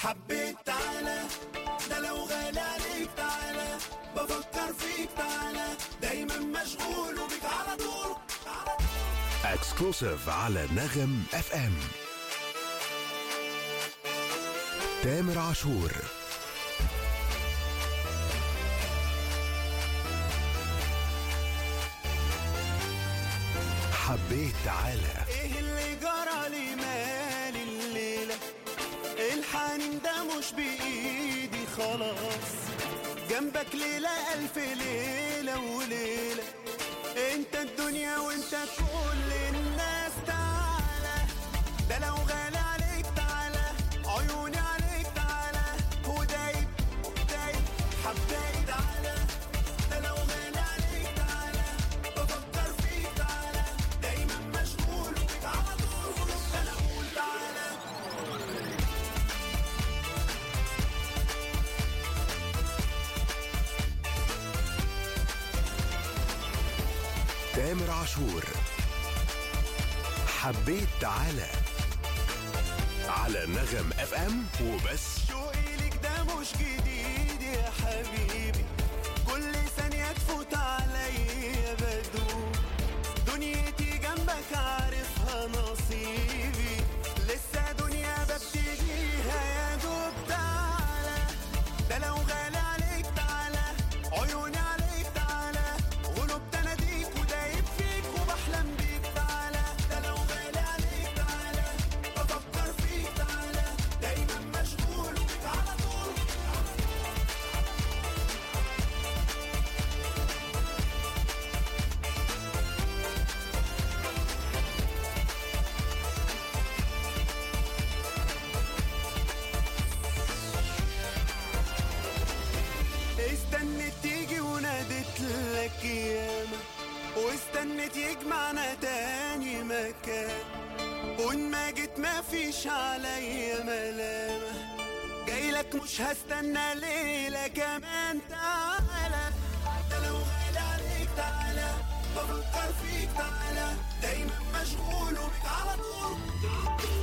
حبيت تعالى ده لو غالي عليك تعالى بفكر فيك تعالى دايما مشغول وبيك على طول اكسكلوسيف على نغم اف ام تامر عاشور حبيت تعالى ايه اللي جرى لي مال الليلة الحنين ده مش بإيدي خلاص جنبك ليلة ألف ليلة وليلة انت الدنيا وانت كل الناس تعالى ده لو غالي عليك تعالى عيوني عليك تعالى ودايب دايب حبايب تعالى ده لو غالي عليك تعالى بفكر فيك تعالى دايما مشغول بيك على طول انا اقول تعالى تامر عاشور حبيت تعالى على نغم اف ام وبس شوقي ليك ده مش جديد يا حبيبي كل ثانية تفوت عليا بدوب دنيتي جنبك عارفها نصيبي لسه دنيا ببتديها يا دوب تعالى ده لو غالي عليك تعالى عيوني عليك تعالى غلوب تناديك ودايب فيك وبحلم بيك تعالى ده لو غالي عليك تعالى بفكر فيك تعالى دايما مشغول بيك على طول استنت تيجي ونادت لك ياما واستنت يجمعنا تاني مكان وان ما جيت ما فيش عليا ملامة جاي لك مش هستنى ليلة كمان تعالى ده لو غالي عليك تعالى بفكر فيك تعالى دايما مشغول وبيك على طول